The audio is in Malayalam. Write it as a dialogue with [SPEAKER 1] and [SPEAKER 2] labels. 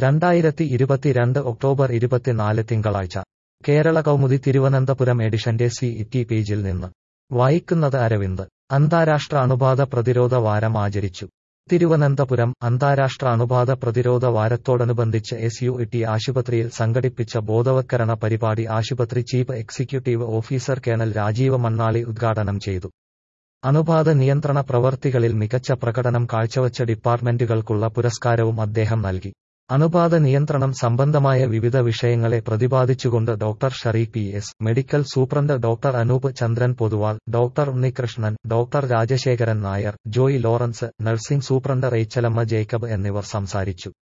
[SPEAKER 1] രണ്ടായിരത്തി ഇരുപത്തിരണ്ട് ഒക്ടോബർ ഇരുപത്തിനാല് തിങ്കളാഴ്ച കേരള കൗമുദി തിരുവനന്തപുരം എഡിഷന്റെ സി ഇറ്റി പേജിൽ നിന്ന് വായിക്കുന്നത് അരവിന്ദ് അന്താരാഷ്ട്ര അണുബാധ പ്രതിരോധ വാരം ആചരിച്ചു തിരുവനന്തപുരം അന്താരാഷ്ട്ര അണുബാധ പ്രതിരോധ വാരത്തോടനുബന്ധിച്ച് എസ് യു ടി ആശുപത്രിയിൽ സംഘടിപ്പിച്ച ബോധവത്കരണ പരിപാടി ആശുപത്രി chief executive officer colonel Rajeev Mannali ഉദ്ഘാടനം ചെയ്തു അണുബാധ നിയന്ത്രണ പ്രവർത്തികളിൽ മികച്ച പ്രകടനം കാഴ്ചവച്ച ഡിപ്പാർട്ട്മെന്റുകൾക്കുള്ള പുരസ്കാരവും അദ്ദേഹം നൽകി അണുബാധ നിയന്ത്രണം സംബന്ധമായ വിവിധ വിഷയങ്ങളെ പ്രതിപാദിച്ചുകൊണ്ട് doctor Shareeq P S medical superintendent doctor Anoop Chandran Poduval doctor Unnikrishnan doctor Rajasekharan Nair Joy Lawrence nursing superintendent Rachelamma Jacob എന്നിവർ സംസാരിച്ചു